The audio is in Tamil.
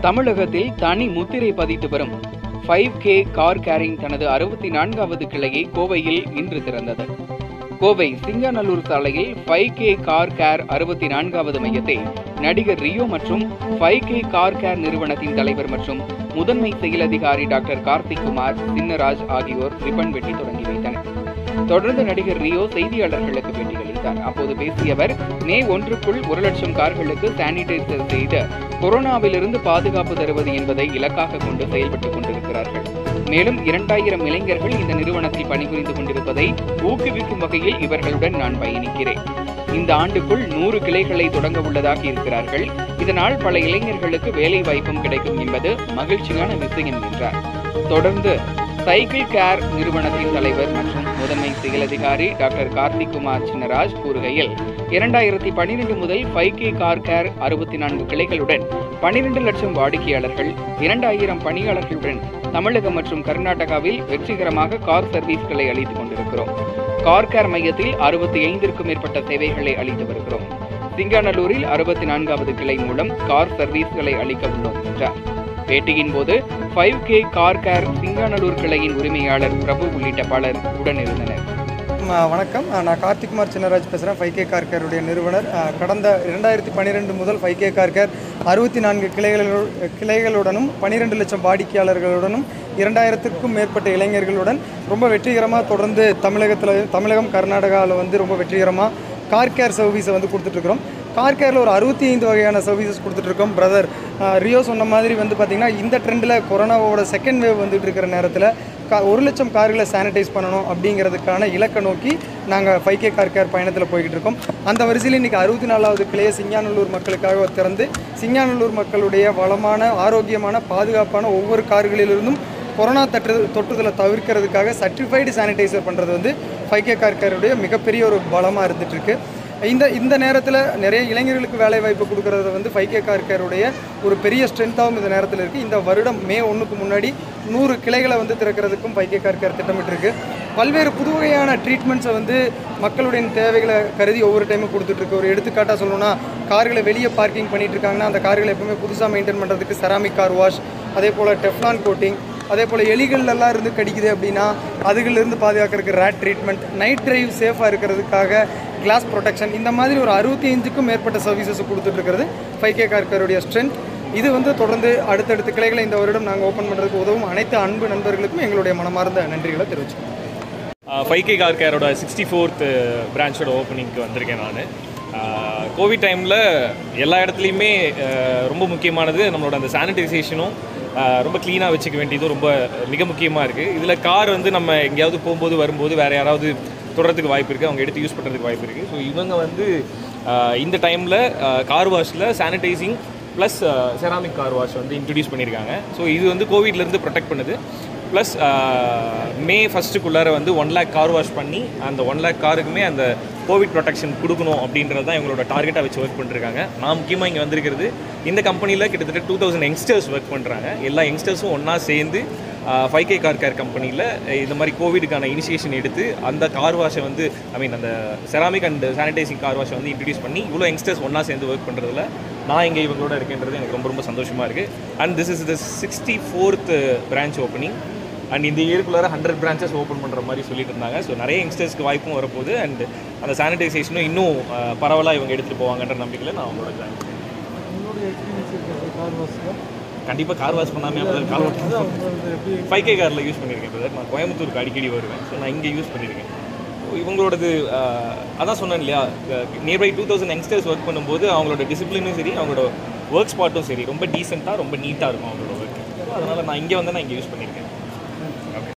தமிழகத்தில் தனி முத்திரை பதித்து வரும் ஃபைவ் கே கார் கேரிங் தனது அறுபத்தி நான்காவது கிளையை கோவையில் இன்று திறந்தது கோவை சிங்கநல்லூர் சாலையில் ஃபைவ் கே கார் கேர் அறுபத்தி நான்காவது மையத்தை நடிகர் ரியோ மற்றும் ஃபைவ் கே கார் கேர் நிறுவனத்தின் தலைவர் மற்றும் முதன்மை செயல் அதிகாரி டாக்டர் கார்த்திக் குமார் சின்னராஜ் ஆகியோர் ரிப்பன் வெட்டி தொடங்கி வைத்தனர் தொடர்ந்து நடிகர் ரியோ செய்தியாளர்களுக்கு பேட்டியளித்தார் அப்போது பேசிய அவர் மே ஒன்றுக்குள் ஒரு லட்சம் கார்களுக்கு சானிடைசர் செய்து கொரோனாவிலிருந்து பாதுகாப்பு தருவது என்பதை இலக்காக கொண்டு செயல்பட்டுக் கொண்டிருக்கிறார்கள் மேலும் இரண்டாயிரம் இளைஞர்கள் இந்த நிறுவனத்தில் பணிபுரிந்து கொண்டிருப்பதை ஊக்குவிக்கும் வகையில் இவர்களுடன் நான் பயணிக்கிறேன் இந்த ஆண்டுக்குள் நூறு கிளைகளை தொடங்க உள்ளதாக இருக்கிறார்கள் இதனால் பல இளைஞர்களுக்கு வேலை வாய்ப்பும் கிடைக்கும் என்பது மகிழ்ச்சியான விஷயம் என்றார் தொடர்ந்து சைக்கிள் கேர் நிறுவனத்தின் தலைவர் மற்றும் முதன்மை செயல் அதிகாரி டாக்டர் கார்த்திக் குமார் சின்னராஜ் கூறுகையில் இரண்டாயிரத்தி பன்னிரண்டு முதல் ஃபைவ் கே கார் கேர் அறுபத்தி நான்கு கிளைகளுடன் பன்னிரண்டு லட்சம் வாடிக்கையாளர்கள் இரண்டாயிரம் பணியாளர்களுடன் தமிழகம் மற்றும் கர்நாடகாவில் வெற்றிகரமாக கார் சர்வீஸ்களை அளித்துக் கொண்டிருக்கிறோம் கார் கேர் மையத்தில் அறுபத்தி ஐந்திற்கும் மேற்பட்ட சேவைகளை அளித்து வருகிறோம் சிங்காநல்லூரில் அறுபத்தி நான்காவது கிளை மூலம் கார் சர்வீஸ்களை அளிக்க உள்ளோம் என்றார் பேட்டியின் போது five K car care Singanallur கிளையின் உரிமையாளர் பிரபு உள்ளிட்ட பலர் உடனிருந்தனர் ம, வணக்கம் அஹ், நான் கார்த்திக்குமார் சின்னராஜ் பேசுகிறேன் ஃபைவ் கே கார் கேருடைய நிறுவனர் அஹ், கடந்த இரண்டாயிரத்தி பன்னிரெண்டு முதல் ஃபைவ் கே கார் கேர் அறுபத்தி நான்கு கிளைகளு கிளைகளுடனும் பன்னிரெண்டு லட்சம் வாடிக்கையாளர்களுடனும் இரண்டாயிரத்திற்கும் மேற்பட்ட இளைஞர்களுடன் ரொம்ப வெற்றிகரமாக தொடர்ந்து தமிழகத்தில் தமிழகம் கர்நாடகாவில் வந்து ரொம்ப வெற்றிகரமாக கார் கேர் சர்வீஸை வந்து கொடுத்துட்ருக்குறோம் கார் கேரில் ஒரு அறுபத்தி ஐந்து வகையான சர்வீசஸ் கொடுத்துட்ருக்கோம் பிரதர் ரியோ சொன்ன மாதிரி வந்து பார்த்திங்கன்னா இந்த ட்ரெண்டில் கொரோனாவோட செகண்ட் வேவ் வந்துட்டு இருக்கிற நேரத்தில் கா ஒரு லட்சம் கார்களை சானிடைஸ் பண்ணணும் அப்படிங்கிறதுக்கான இலக்கை நோக்கி நாங்கள் ஃபைவ் கே கார் கேர் பயணத்தில் போய்கிட்டு இருக்கோம் அந்த வரிசையில் இன்றைக்கி அறுபத்தி நாலாவது கிளையை சிங்காநல்லூர் மக்களுக்காக திறந்து சிங்காநல்லூர் மக்களுடைய வளமான ஆரோக்கியமான பாதுகாப்பான ஒவ்வொரு கார்களிலிருந்தும் கொரோனா தட்டு தொட்டுதலை தவிர்க்கிறதுக்காக சர்டிஃபைடு சானிடைசர் பண்ணுறது வந்து ஃபைவ் கே கார் கேருடைய மிகப்பெரிய ஒரு பலமாக இருந்துகிட்ருக்கு இந்த இந்த நேரத்தில் நிறைய இளைஞர்களுக்கு வேலை வாய்ப்பு கொடுக்கறது வந்து ஃபைவ் கே கார் கேருடைய ஒரு பெரிய ஸ்ட்ரென்த்தாகவும் இந்த நேரத்தில் இருக்குது இந்த வருடம் மே ஒன்றுக்கு முன்னாடி நூறு கிளைகளை வந்து திறக்கிறதுக்கும் ஃபைவ் கே கார் கேர் திட்டமிட்டிருக்கு பல்வேறு புது வகையான ட்ரீட்மெண்ட்ஸை வந்து மக்களுடைய தேவைகளை கருதி ஒவ்வொரு டைமும் கொடுத்துட்ருக்கு ஒரு எடுத்துக்காட்டாக சொல்லணும்னா கார்களை வெளியே பார்க்கிங் பண்ணிட்டு இருக்காங்கன்னா அந்த கார்களை எப்பவுமே புதுசாக மெயின்டைன் பண்ணுறதுக்கு செராமிக் கார் வாஷ் அதே போல் டெஃப்லான் கோட்டிங் அதே போல் எலிகள்லாம் இருந்து கடிக்குது அப்படின்னா அதுகளிலிருந்து பாதுகாக்கிறதுக்கு ரேட் ட்ரீட்மெண்ட் நைட் டிரைவ் சேஃபாக இருக்கிறதுக்காக கிளாஸ் ப்ரொடெக்ஷன் இந்த மாதிரி ஒரு அறுபத்தி ஐந்துக்கும் மேற்பட்ட சர்வீசஸ் கொடுத்துட்ருக்கிறது ஃபைவ் கே கார்கருடைய ஸ்ட்ரென்த் இது வந்து தொடர்ந்து அடுத்தடுத்த கிளைகளை இந்த வருடம் நாங்கள் ஓப்பன் பண்ணுறதுக்கு உதவும் அனைத்து அன்பு நண்பர்களுக்கும் எங்களுடைய மனமார்ந்த நன்றிகளை தெரிவிச்சுக்கிறோம் ஃபைவ் கே கார் கேரோட சிக்ஸ்டி ஃபோர்த் பிரான்ச்சோட ஓப்பனிங்க்கு வந்திருக்கேன் நான் கோவிட் டைமில் எல்லா இடத்துலையுமே அஹ், ரொம்ப முக்கியமானது நம்மளோட அந்த சானிடைசேஷனும் ரொம்ப க்ளீனாக வச்சுக்க வேண்டியதும் ரொம்ப மிக முக்கியமாக இருக்குது இதில் கார் வந்து நம்ம எங்கேயாவது போகும்போது வரும்போது வேறு யாராவது தொடறதுக்கு வாய்ப்பு இருக்குது அவங்க எடுத்து யூஸ் பண்ணுறதுக்கு வாய்ப்பு இருக்குது ஸோ இவங்க வந்து அஹ், இந்த டைமில் கார் வாஷில் sanitising plus ceramic car wash வந்து இன்ட்ரடியூஸ் பண்ணியிருக்காங்க ஸோ இது வந்து கோவிட்லேருந்து ப்ரொடெக்ட் பண்ணுது ப்ளஸ் மே ஃபஸ்ட்டுக்குள்ளார வந்து ஒன் லேக் கார் வாஷ் பண்ணி அந்த ஒன் லேக் காருக்குமே அந்த கோவிட் ப்ரொடெக்ஷன் கொடுக்கணும் அப்படின்றது தான் இவங்களோட டார்கெட்டாக வச்சு ஒர்க் பண்ணிருக்காங்க நான் முக்கியமாக இங்கே வந்திருக்கிறது இந்த கம்பெனியில் கிட்டத்தட்ட டூ தௌசண்ட் யங்ஸ்டர்ஸ் ஒர்க் பண்ணுறாங்க எல்லா யங்ஸ்டர்ஸும் ஒன்றா சேர்ந்து ஃபைவ் கே கார் கேர் கம்பெனியில் இந்த மாதிரி கோவிடுக்கான இனிஷியேஷன் எடுத்து அந்த கார் வாஷை வந்து ஐ மீன் அந்த செராமிக் அண்ட் சானிடைசிங் கார் வாஷை வந்து இன்ட்ரடியூஸ் பண்ணி இவ்வளோ யங்ஸ்டர்ஸ் ஒன்றா சேர்ந்து ஒர்க் பண்ணுறதுல நான் இங்கே இவங்களோட இருக்கேன்றது எனக்கு ரொம்ப ரொம்ப சந்தோஷமாக இருக்குது and this is the sixty fourth branch opening and இந்த இயருக்குள்ளார ஹண்ட்ரட் பிரான்ச்சஸ் ஓப்பன் பண்ணுற மாதிரி சொல்லிட்டு இருந்தாங்க ஸோ நிறைய யங்ஸ்டர்ஸ்க்கு வாய்ப்பும் வரப்போகுது அண்ட் அந்த சானிடைசேஷனும் இன்னும் பரவலாக இவங்க எடுத்துகிட்டு போவாங்கன்ற நம்பிக்கையில் நான் அவங்களோட ஜாயின் கண்டிப்பாக கார் வாஷ் பண்ணாமல் முதல்ல கார் வாஷ் ஃபைவ் கே காரில் யூஸ் பண்ணியிருக்கேன் brother. நான் கோயம்புத்தூருக்கு அடிக்கடி வருவேன் ஸோ நான் இங்கே யூஸ் பண்ணியிருக்கேன் இவங்களோடது அஹ், அதான் சொன்னேன் இல்லையா nearby two thousand youngsters work பண்ணும்போது அவங்களோட டிசிப்ளினும் சரி அவங்களோட ஒர்க் ஸ்பாட்டும் சரி ரொம்ப டீசெண்டாக ரொம்ப நீட்டாக இருக்கும் அவங்களோட ஒர்க் அதனால் நான் இங்கே வந்து நான் இங்கே யூஸ் பண்ணியிருக்கேன்